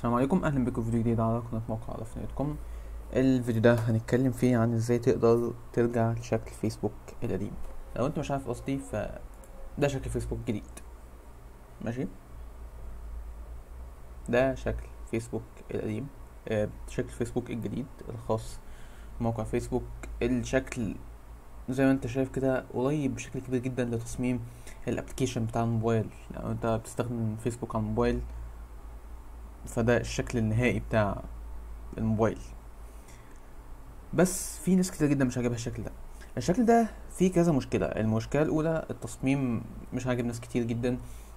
السلام عليكم اهلا بكم في فيديو جديد على قناه موقع على دوت كوم الفيديو ده هنتكلم فيه عن ازاي تقدر ترجع لشكل فيسبوك القديم لو انت مش عارف قصدي ف ده شكل فيسبوك جديد ماشي ده شكل فيسبوك القديم آه، شكل فيسبوك الجديد الخاص بموقع فيسبوك الشكل زي ما انت شايف كده قريب بشكل كبير جدا لتصميم الابلكيشن بتاع الموبايل لو انت بتستخدم فيسبوك على الموبايل فده الشكل النهائي بتاع الموبايل بس في ناس كتير جدا مش عاجبها الشكل ده الشكل ده فيه كذا مشكلة المشكلة الأولى التصميم مش عاجب ناس كتير جدا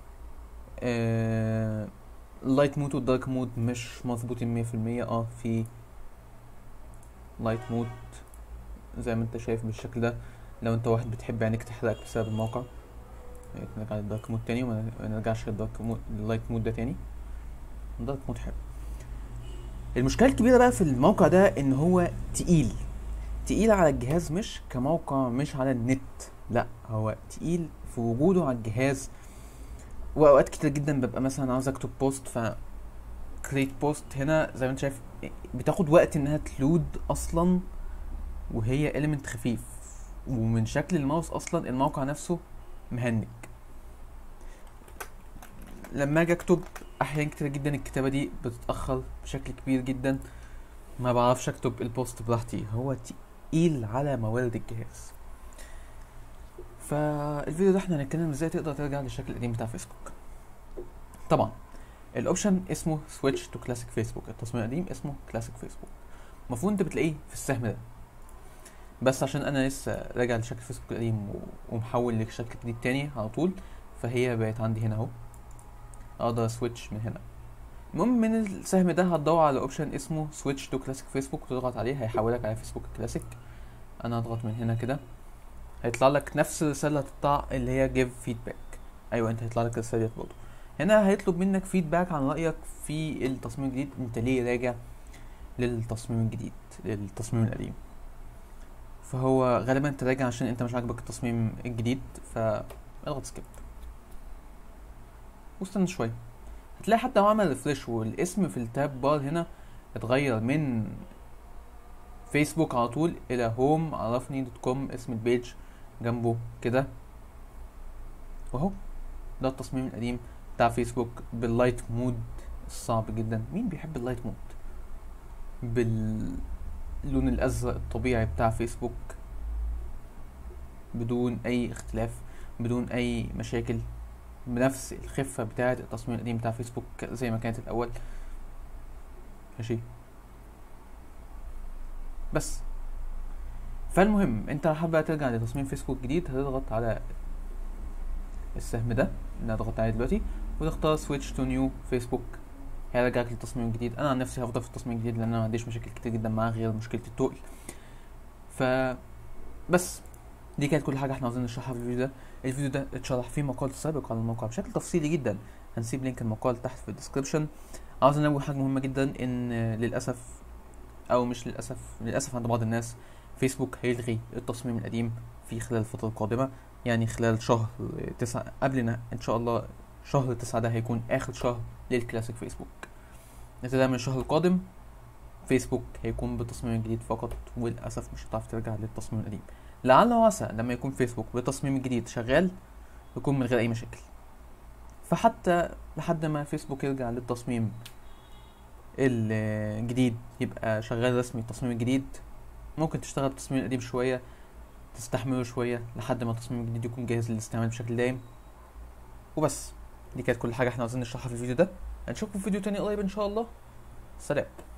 آه اللايت مود والدارك مود مش مظبوطين مية في المية اه في لايت مود زي ما انت شايف بالشكل ده لو انت واحد بتحب عينيك تحرقك بسبب الموقع نرجع للدارك مود تاني وما نرجعش للدارك مود لللايت مود ده تاني دارك مود حلو المشكله الكبيره بقى في الموقع ده ان هو تقيل تقيل على الجهاز مش كموقع مش على النت لا هو تقيل في وجوده على الجهاز واوقات كتير جدا ببقى مثلا عاوز اكتب بوست ف كريت بوست هنا زي ما انت شايف بتاخد وقت انها تلود اصلا وهي اليمنت خفيف ومن شكل الماوس اصلا الموقع نفسه مهنج لما اجي اكتب احيانا كتير جدا الكتابه دي بتتاخر بشكل كبير جدا ما بعرفش اكتب البوست براحتي هو تقيل على موارد الجهاز فالفيديو ده احنا هنتكلم ازاي تقدر ترجع للشكل القديم بتاع فيسبوك طبعا الاوبشن اسمه سويتش تو كلاسيك فيسبوك التصميم القديم اسمه كلاسيك فيسبوك المفروض انت بتلاقيه في السهم ده بس عشان انا لسه راجع لشكل فيسبوك القديم ومحول لشكل جديد تاني على طول فهي بقت عندي هنا اهو اقدر سويتش من هنا المهم من السهم ده هتدور على اوبشن اسمه سويتش تو كلاسيك فيسبوك وتضغط عليه هيحولك على فيسبوك كلاسيك انا اضغط من هنا كده هيطلع لك نفس الرساله هتطلع اللي هي جيف فيدباك ايوه انت هيطلع لك الرساله ديت برضه هنا هيطلب منك فيدباك عن رايك في التصميم الجديد انت ليه راجع للتصميم الجديد للتصميم القديم فهو غالبا انت راجع عشان انت مش عاجبك التصميم الجديد فاضغط سكيب واستنى شويه هتلاقي حتى هو عمل ريفريش والاسم في التاب بار هنا اتغير من فيسبوك على طول الى هوم عرفني دوت كوم اسم البيج جنبه كده واهو ده التصميم القديم بتاع فيسبوك باللايت مود الصعب جدا مين بيحب اللايت مود باللون الازرق الطبيعي بتاع فيسبوك بدون اي اختلاف بدون اي مشاكل بنفس الخفه بتاعه التصميم القديم بتاع فيسبوك زي ما كانت الاول ماشي بس فالمهم انت حابب ترجع لتصميم فيسبوك جديد هتضغط على السهم ده اللي انا ضغطت عليه دلوقتي وتختار سويتش تو نيو فيسبوك هيرجعك للتصميم الجديد انا عن نفسي هفضل في التصميم الجديد لان انا ما عنديش مشاكل كتير جدا معاه غير مشكله التقل ف بس دي كانت كل حاجه احنا عاوزين نشرحها في الفيديو ده الفيديو ده اتشرح فيه مقال سابق على الموقع بشكل تفصيلي جدا هنسيب لينك المقال تحت في الديسكربشن عاوز انوه حاجه مهمه جدا ان للاسف او مش للاسف للاسف عند بعض الناس فيسبوك هيلغي التصميم القديم في خلال الفتره القادمه يعني خلال شهر تسعة قبلنا ان شاء الله شهر تسعة ده هيكون اخر شهر للكلاسيك فيسبوك ابتداء من الشهر القادم فيسبوك هيكون بتصميم جديد فقط وللاسف مش هتعرف ترجع للتصميم القديم لعل وعسى لما يكون فيسبوك بتصميم جديد شغال يكون من غير اي مشاكل فحتى لحد ما فيسبوك يرجع للتصميم الجديد يبقى شغال رسمي التصميم الجديد ممكن تشتغل بالتصميم القديم شوية تستحمله شوية لحد ما التصميم الجديد يكون جاهز للاستعمال بشكل دايم وبس دي كانت كل حاجة احنا عاوزين نشرحها في الفيديو ده هنشوفكم في فيديو تاني قريب ان شاء الله سلام